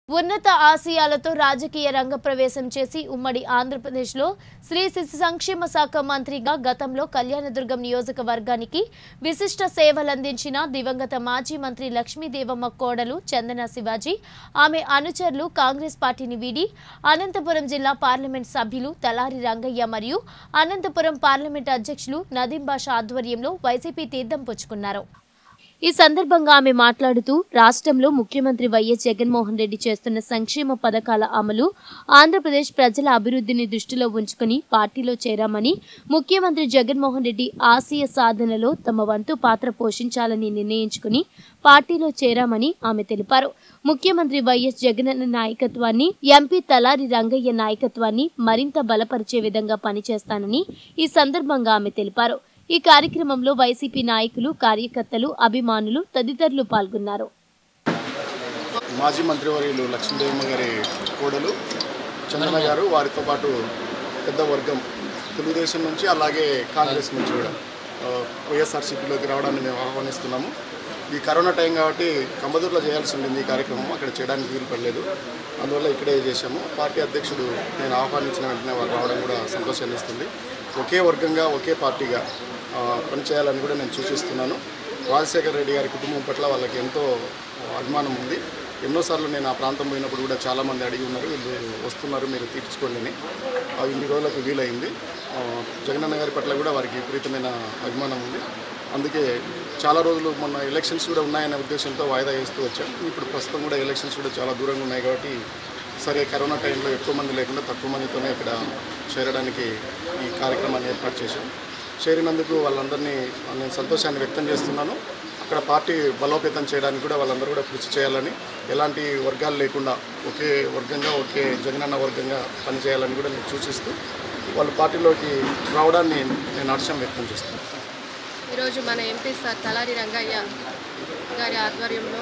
ఉన్నత ఆశయాలతో రాజకీయ రంగ ప్రవేశం చేసి ఉమ్మడి ఆంధ్రప్రదేశ్లో శ్రీ శిశు సంక్షేమ శాఖ మంత్రిగా గతంలో కళ్యాణదుర్గం నియోజకవర్గానికి విశిష్ట సేవలందించిన దివంగత మాజీ మంత్రి లక్ష్మీదేవమ్మ కోడలు చందన శివాజీ ఆమె అనుచరులు కాంగ్రెస్ పార్టీని వీడి అనంతపురం జిల్లా పార్లమెంట్ సభ్యులు తలారి రంగయ్య మరియు అనంతపురం పార్లమెంట్ అధ్యక్షులు నదీం బాషా ఆధ్వర్యంలో వైసీపీ తీర్థం పుచ్చుకున్నారు ఈ సందర్భంగా ఆమె మాట్లాడుతూ రాష్ట్రంలో ముఖ్యమంత్రి వైఎస్ జగన్మోహన్ రెడ్డి చేస్తున్న సంక్షేమ పథకాల అమలు ఆంధ్రప్రదేశ్ ప్రజల అభివృద్ధిని దృష్టిలో ఉంచుకుని పార్టీలో చేరామని ముఖ్యమంత్రి జగన్మోహన్ రెడ్డి ఆశయ సాధనలో తమ వంతు పాత్ర పోషించాలని నిర్ణయించుకుని పార్టీలో చేరామని ఆమె తెలిపారు ముఖ్యమంత్రి వైఎస్ జగనన్న నాయకత్వాన్ని ఎంపీ తలారి రంగయ్య నాయకత్వాన్ని మరింత బలపరిచే విధంగా పనిచేస్తానని ఈ సందర్భంగా ఆమె తెలిపారు ఈ కార్యక్రమంలో వైసీపీ నాయకులు కార్యకర్తలు అభిమానులు తదితరులు పాల్గొన్నారు మాజీ మంత్రివర్యులు లక్ష్మీదేవమ్మ గారి కోడలు చందన గారు వారితో పాటు పెద్ద వర్గం తెలుగుదేశం నుంచి అలాగే కాంగ్రెస్ నుంచి కూడా ఆ, వైఎస్ఆర్సీపీలోకి రావడాన్ని మేము ఆహ్వానిస్తున్నాము ఈ కరోనా టైం కాబట్టి కంబదూరులో చేయాల్సి ఉండింది ఈ కార్యక్రమం అక్కడ చేయడానికి వీలు పడలేదు అందువల్ల ఇక్కడే చేశాము పార్టీ అధ్యక్షుడు నేను ఆహ్వానించిన వెంటనే వారు రావడం కూడా సంతోషాన్ని ఇస్తుంది ఒకే వర్గంగా ఒకే పార్టీగా ఆ, పనిచేయాలని కూడా నేను సూచిస్తున్నాను రాజశేఖర రెడ్డి గారి కుటుంబం పట్ల వాళ్ళకి ఎంతో అభిమానం ఉంది ఎన్నోసార్లు నేను ఆ ప్రాంతం పోయినప్పుడు కూడా చాలామంది అడిగి ఉన్నారు వీళ్ళు వస్తున్నారు మీరు తీర్చుకోండి అని ఆ ఇన్ని రోజులకు వీలైంది ఆ, జగనన్న గారి పట్ల కూడా వారికి విపరీతమైన అభిమానం ఉంది అందుకే చాలా రోజులు మొన్న ఎలక్షన్స్ కూడా ఉన్నాయనే ఉద్దేశంతో వాయిదా వేస్తూ వచ్చాం ఇప్పుడు ప్రస్తుతం కూడా ఎలక్షన్స్ కూడా చాలా దూరంగా ఉన్నాయి కాబట్టి సరే కరోనా టైంలో ఎక్కువ మంది లేకుండా తక్కువ మందితోనే ఇక్కడ చేరడానికి ఈ కార్యక్రమాన్ని ఏర్పాటు చేశాం చేరినందుకు వాళ్ళందరినీ నేను సంతోషాన్ని వ్యక్తం చేస్తున్నాను అక్కడ పార్టీ బలోపేతం చేయడానికి కూడా వాళ్ళందరూ కూడా కృషి చేయాలని ఎలాంటి వర్గాలు లేకుండా ఒకే వర్గంగా ఒకే జగనన్న వర్గంగా పనిచేయాలని కూడా నేను సూచిస్తూ వాళ్ళ పార్టీలోకి రావడాన్ని నేను హర్షం వ్యక్తం చేస్తున్నాను ఈరోజు మన ఎంపీ సార్ తలారి రంగయ్య గారి ఆధ్వర్యంలో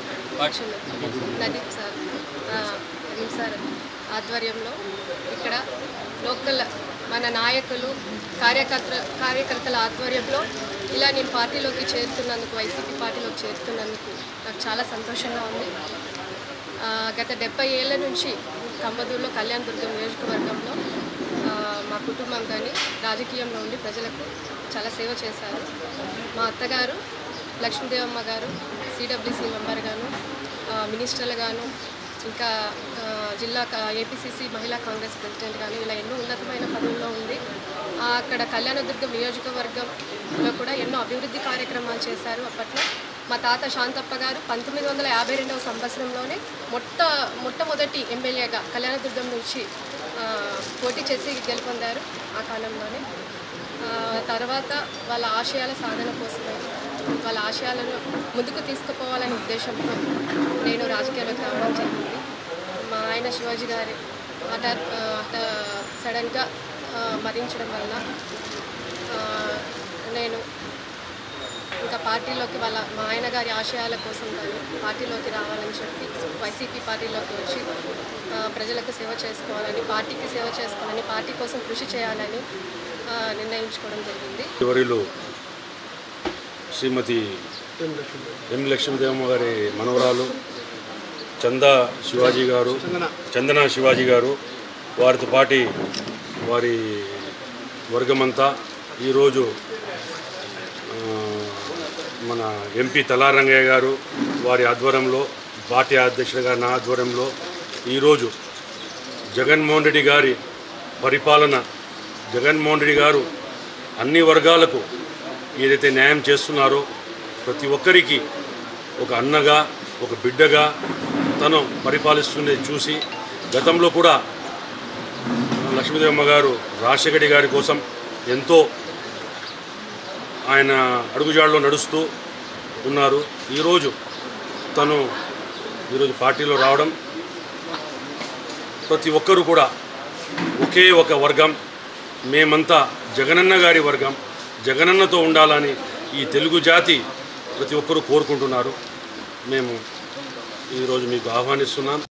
నదీప్ సార్ ఆ, నదీప్ సార్ ఆధ్వర్యంలో ఇక్కడ లోకల్ మన నాయకులు కార్యకర్త కార్యకర్తల ఆధ్వర్యంలో ఇలా నేను పార్టీలోకి చేరుతున్నందుకు వైసీపీ పార్టీలోకి చేరుతున్నందుకు నాకు చాలా సంతోషంగా ఉంది ఆ, గత డెబ్బై ఏళ్ళ నుంచి కంబదూరులో కళ్యాణ్ దుర్గం నియోజకవర్గంలో ఆ, మా కుటుంబం కానీ రాజకీయంలో ఉండి ప్రజలకు చాలా సేవ చేశారు మా అత్తగారు లక్ష్మీదేవమ్మ గారు సిడబ్ల్యూసీ మెంబర్ గాను ఆ, మినిస్టర్లు గాను ఇంకా ఆ, జిల్లా కా- ఏపీసీసీ మహిళా కాంగ్రెస్ ప్రెసిడెంట్ గాను ఇలా ఎన్నో ఉన్నతమైన పదవుల్లో ఉంది ఆ, అక్కడ కళ్యాణదుర్గం నియోజకవర్గంలో కూడా ఎన్నో అభివృద్ధి కార్యక్రమాలు చేశారు అప్పట్లో మా తాత శాంతప్ప గారు పంతొమ్మిది వందల యాభై రెండవ సంవత్సరంలోనే మొట్ట మొట్టమొదటి ఎమ్మెల్యేగా కళ్యాణదుర్గం నుంచి ఆ, పోటీ చేసి గెలుపొందారు ఆ కాలంలోనే ఆ, తర్వాత వాళ్ళ ఆశయాల సాధన కోసమే వాళ్ళ ఆశయాలను ముందుకు తీసుకుపోవాలనే ఉద్దేశంతో నేను రాజకీయాల్లోకి రావడం జరిగింది మా ఆయన శివాజీ గారి హఠాత్ ఆ, హఠా సడన్గా ఆ, మరణించడం వల్ల ఆ, నేను ఇంకా పార్టీలోకి వాళ్ళ మా ఆయన గారి ఆశయాల కోసం కానీ పార్టీలోకి రావాలని చెప్పి వైసీపీ పార్టీలోకి వచ్చి ఆ, ప్రజలకు సేవ చేసుకోవాలని పార్టీకి సేవ చేసుకోవాలని పార్టీ కోసం కృషి చేయాలని ఆ, నిర్ణయించుకోవడం జరిగింది చివరిలో శ్రీమతి ఎం లక్ష్మీదేవమ్మ గారి మనవరాలు చందా శివాజీ గారు చందన శివాజీ గారు వారితో పాటి వారి వర్గమంతా ఈరోజు ఆ, మన ఎంపీ తలారంగయ్య గారు వారి ఆధ్వర్యంలో పార్టీ అధ్యక్షుడిగా నా ఆధ్వర్యంలో ఈరోజు జగన్మోహన్ రెడ్డి గారి పరిపాలన జగన్మోహన్ రెడ్డి గారు అన్ని వర్గాలకు ఏదైతే న్యాయం చేస్తున్నారో ప్రతి ఒక్కరికి ఒక అన్నగా ఒక బిడ్డగా తను పరిపాలిస్తుండే చూసి గతంలో కూడా లక్ష్మీదేవమ్మ గారు రాజశేఖర రెడ్డి గారి కోసం ఎంతో ఆయన అడుగుజాడలో నడుస్తూ ఉన్నారు ఈరోజు తను ఈరోజు పార్టీలో రావడం ప్రతి ఒక్కరూ కూడా ఒకే ఒక వర్గం మేమంతా జగనన్న గారి వర్గం జగనన్నతో ఉండాలని ఈ తెలుగు జాతి ప్రతి ఒక్కరూ కోరుకుంటున్నారు మేము ఈరోజు మీకు ఆహ్వానిస్తున్నాం